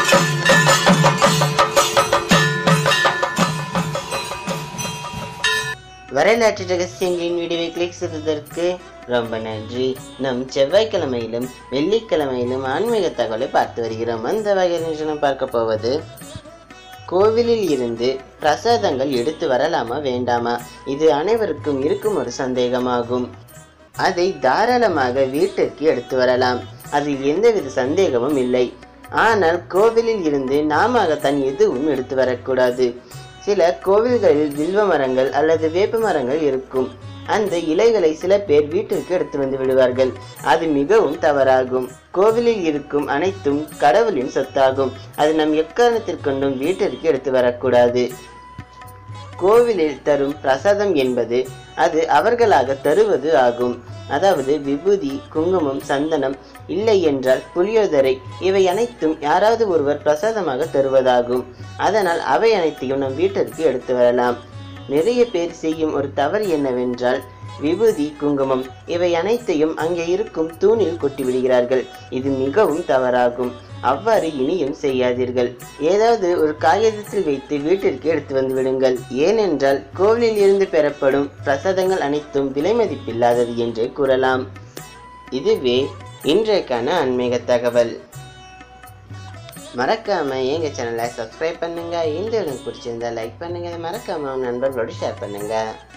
வரலாற்று ரகசியங்களின் வீடியோவை கிளிக் செய்ததற்கு ரொம்ப நன்றி நம் செவ்வாய்க்கிழமையிலும் வெள்ளிக்கிழமையிலும் ஆன்மீக தகவலை பார்த்து வருகிறோம் அந்த வகையில் இன்று நாம் பார்க்க போவது கோவிலில் இருந்து பிரசாதங்கள் எடுத்து வரலாமா வேண்டாமா இது அனைவருக்கும் இருக்கும் ஒரு சந்தேகமாகும் அதை தாராளமாக வீட்டிற்கு எடுத்து வரலாம் அதில் எந்தவித சந்தேகமும் இல்லை ஆனால் கோவிலில் இருந்து நாம தன் எதுவும் எடுத்து வரக்கூடாது சில கோவில்களில் வில்வ மரங்கள் அல்லது வேப்ப மரங்கள் இருக்கும் அந்த இலைகளை சில பேர் வீட்டிற்கு எடுத்து வந்து விடுவார்கள் அது மிகவும் தவறாகும் கோவிலில் இருக்கும் அனைத்தும் கடவுளின் சொத்தாகும் அது நம் எக்காரணத்திற்கொண்டும் வீட்டிற்கு எடுத்து வரக்கூடாது கோவிலில் தரும் பிரசாதம் என்பது அது அவர்களாக தருவது ஆகும் அதாவது விபூதி குங்குமம் சந்தனம் இல்லை என்றால் புளியோதரை இவை அனைத்தும் யாராவது ஒருவர் பிரசாதமாக தருவதாகும் அதனால் அவை அனைத்தையும் நம் வீட்டிற்கு எடுத்து வரலாம் நிறைய பேர் செய்யும் ஒரு தவறு என்னவென்றால் விபூதி குங்குமம் இவை அனைத்தையும் அங்கே இருக்கும் தூணில் கொட்டி விடுகிறார்கள் இது மிகவும் தவறாகும் அவ்வாறு இனியும் செய்யாதீர்கள் ஏதாவது ஒரு காகிதத்தில் வைத்து வீட்டிற்கு எடுத்து வந்து விடுங்கள் ஏனென்றால் கோவிலில் இருந்து பெறப்படும் பிரசாதங்கள் அனைத்தும் விலை மதிப்பில்லாதது என்றே கூறலாம் இதுவே இன்றைக்கான ஆன்மீக தகவல் மறக்காம எங்க சேனலை சப்ஸ்கிரைப் பண்ணுங்க இந்த வீடியோ பிடிச்சிருந்தா லைக் பண்ணுங்க மறக்காம உங்க நண்பர்களோடு ஷேர் பண்ணுங்க